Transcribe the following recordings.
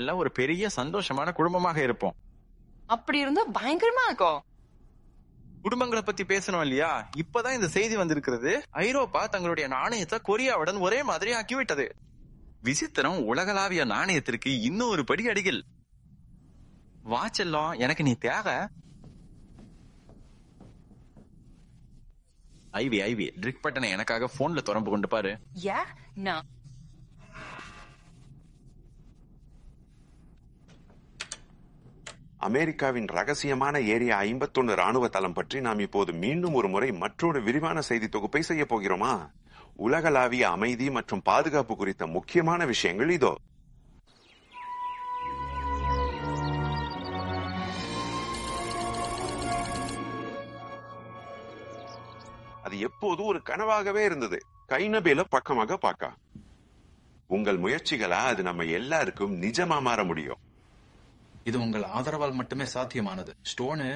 எல்லாம் ஒரு பெரிய சந்தோஷமான குடும்பமாக இருப்போம் அப்படி இருந்தா பயங்கரமா இருக்கும் குடும்பங்களை பத்தி பேசணும் இல்லையா இப்பதான் இந்த செய்தி வந்திருக்கிறது ஐரோப்பா தங்களுடைய நாணயத்தை கொரியாவுடன் ஒரே மாதிரி ஆக்கிவிட்டது விசித்திரம் உலகளாவிய நாணயத்திற்கு இன்னும் ஒரு படி அடிகள் வாச்செல்லாம் எனக்கு நீ தேவை ஐவி ஐவி ட்ரிக் பட்டனை எனக்காக போன்ல தொடர்பு கொண்டு பாரு யா நான் அமெரிக்காவின் ரகசியமான ஏரியா ஐம்பத்தொன்னு ராணுவ தளம் பற்றி நாம் இப்போது மீண்டும் ஒரு முறை மற்றொரு விரிவான செய்தி தொகுப்பை செய்ய போகிறோமா உலகளாவிய அமைதி மற்றும் பாதுகாப்பு குறித்த முக்கியமான விஷயங்கள் இதோ அது எப்போதும் ஒரு கனவாகவே இருந்தது கைநபேல பக்கமாக பார்க்க உங்கள் முயற்சிகளா அது நம்ம எல்லாருக்கும் நிஜமா மாற முடியும் இது உங்கள் ஆதரவால் மட்டுமே சாத்தியமானது ஸ்டோனு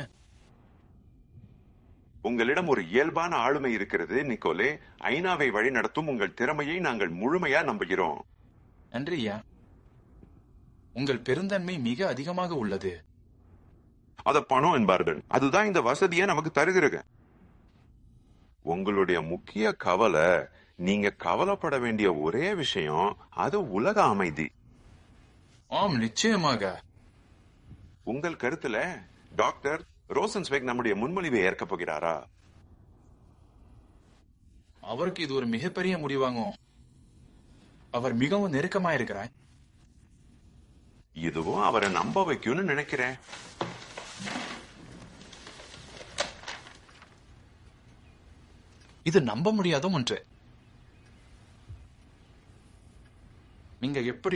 உங்களிடம் ஒரு இயல்பான ஆளுமை இருக்கிறது நிக்கோலே ஐநாவை வழிநடத்தும் உங்கள் திறமையை நாங்கள் முழுமையா நம்புகிறோம் நன்றி ஐயா உங்கள் பெருந்தன்மை மிக அதிகமாக உள்ளது அத பணம் என்பார்கள் அதுதான் இந்த வசதியை நமக்கு தருகிறது உங்களுடைய முக்கிய கவலை நீங்க கவலைப்பட வேண்டிய ஒரே விஷயம் அது உலக அமைதி ஆம் நிச்சயமாக உங்கள் கருத்துல டாக்டர் ரோசன்ஸ்பெக் நம்முடைய முன்மொழிவை ஏற்கப் போகிறாரா அவருக்கு இது ஒரு மிகப்பெரிய முடிவாகும் அவர் மிகவும் நெருக்கமாயிருக்கிறார் இதுவும் அவரை நம்ப வைக்கும்னு நினைக்கிறேன் இது நம்ப முடியாத ஒன்று நீங்க எப்படி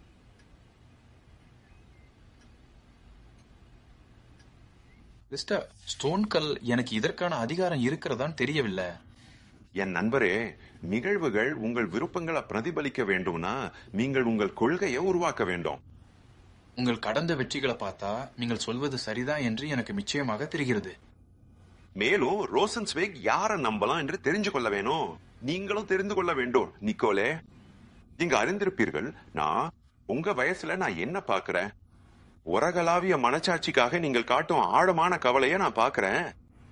மிஸ்டர் ஸ்டோன்கல் எனக்கு இதற்கான அதிகாரம் இருக்கிறதான்னு தெரியவில்லை என் நண்பரே நிகழ்வுகள் உங்கள் விருப்பங்களை பிரதிபலிக்க வேண்டும்னா நீங்கள் உங்கள் கொள்கையை உருவாக்க வேண்டும் உங்கள் கடந்த வெற்றிகளை பார்த்தா நீங்கள் சொல்வது சரிதான் என்று எனக்கு நிச்சயமாக தெரிகிறது மேலும் ரோசன்ஸ்வேக் யாரை நம்பலாம் என்று தெரிஞ்சு கொள்ள வேணும் நீங்களும் தெரிந்து கொள்ள வேண்டும் நிக்கோலே நீங்க அறிந்திருப்பீர்கள் நான் உங்க வயசுல நான் என்ன பாக்குறேன் உலகளாவிய மனச்சாட்சிக்காக நீங்கள் காட்டும் ஆழமான கவலையை நான் பாக்குறேன்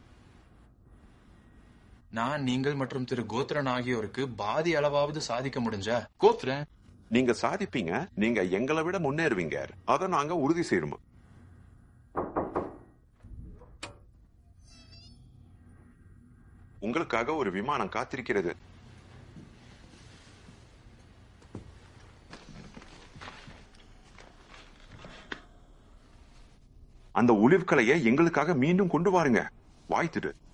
நான் நீங்கள் மற்றும் திரு கோத்ரன் ஆகியோருக்கு பாதி அளவாவது சாதிக்க முடிஞ்சா கோத்ரன் நீங்க சாதிப்பீங்க நீங்க எங்களை விட முன்னேறுவீங்க அதை நாங்க உறுதி செய்யணும் உங்களுக்காக ஒரு விமானம் காத்திருக்கிறது அந்த ஒளிவுக்கலையை எங்களுக்காக மீண்டும் கொண்டு வாருங்க வாய்த்துடு